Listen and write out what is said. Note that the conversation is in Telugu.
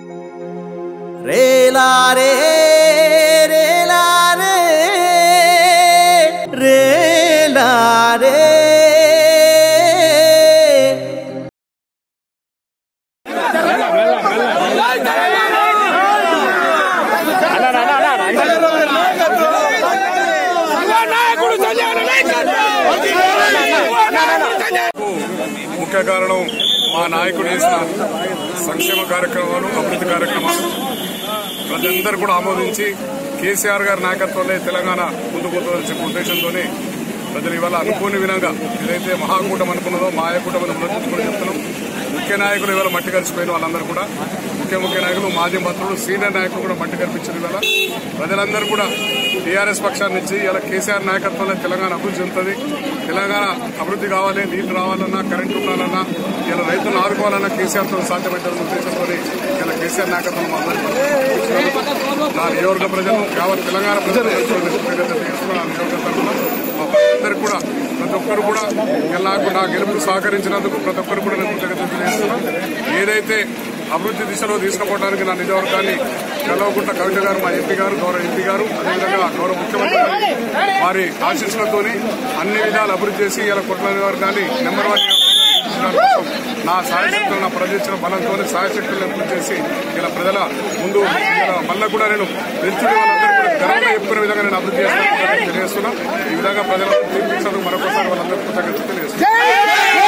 రేలారే రేలారే రేలారే ముఖ్య కారణం మా నాయకుడు చేసిన సంక్షేమ కార్యక్రమాలు అభివృద్ధి కార్యక్రమాలు ప్రజలందరూ కూడా ఆమోదించి కేసీఆర్ గారి నాయకత్వంలో తెలంగాణ ముందుకు పోతుందని చెప్పే ఉద్దేశంతోనే ప్రజలు ఇవాళ అనుకోని విధంగా ఏదైతే మహాకూటమి అనుకున్నదో మాయాకూటమిని పునరుద్ధరించుకొని చెప్తున్నాం ముఖ్య నాయకులు ఇవాళ మట్టి కలిసిపోయిన వాళ్ళందరూ కూడా ముఖ్య ముఖ్య నాయకులు మాజీ మంత్రులు సీనియర్ నాయకులు కూడా మట్టి కల్పించారు ఇవాళ ప్రజలందరూ కూడా టీఆర్ఎస్ పక్షాన్ని నుంచి ఇలా కేసీఆర్ నాయకత్వంలో తెలంగాణ అభివృద్ధి చెందుతుంది తెలంగాణ అభివృద్ధి కావాలి నీళ్లు రావాలన్నా కరెంటు ఉండాలన్నా ఇలా రైతులను ఆదుకోవాలన్నా కేసీఆర్తో సాధ్యమవుతున్న ఉద్దేశంతో ఇలా కేసీఆర్ నాయకత్వం మా అందరికీ నా నియోజక ప్రజలు యావత్ తెలంగాణ ప్రజలు కృతజ్ఞతలు చేస్తున్నా నా నియోజక తరఫున మా ప్రజలందరికీ కూడా ప్రతి ఒక్కరు కూడా ఇలా నాకు నా గెలుపు సహకరించినందుకు ప్రతి ఒక్కరు కూడా నేను కృతజ్ఞతలు చేస్తున్నా ఏదైతే అభివృద్ధి దిశలో తీసుకుపోవడానికి నా నిజవర్గాన్ని గెలవకుంట కవిత గారు మా ఎంపీ గారు గౌరవ ఎంపీ గారు అదేవిధంగా గౌరవ ముఖ్యమంత్రి గారు వారి ఆశీస్సులతోని అన్ని విధాలు అభివృద్ధి చేసి ఇలా కొట్ల నియోజకాన్ని నెంబర్ వన్ నియోజకవర్గంగా కోసం నా సాయశక్తులు నా ప్రజలు ఇచ్చిన బలంతో సాయశక్తులను అభివృద్ధి చేసి ఇలా ప్రజల ముందు ఇలా మళ్ళీ కూడా నేను నిల్చుని వాళ్ళందరూ కూడా గర్వంగా చెప్పుకునే విధంగా నేను అభివృద్ధి చేస్తాను తెలియజేస్తున్నా ఈ విధంగా ప్రజలకు తీర్పించినందుకు మరొకసారి వాళ్ళందరూ కృతజ్ఞతలు తెలియజేస్తున్నాను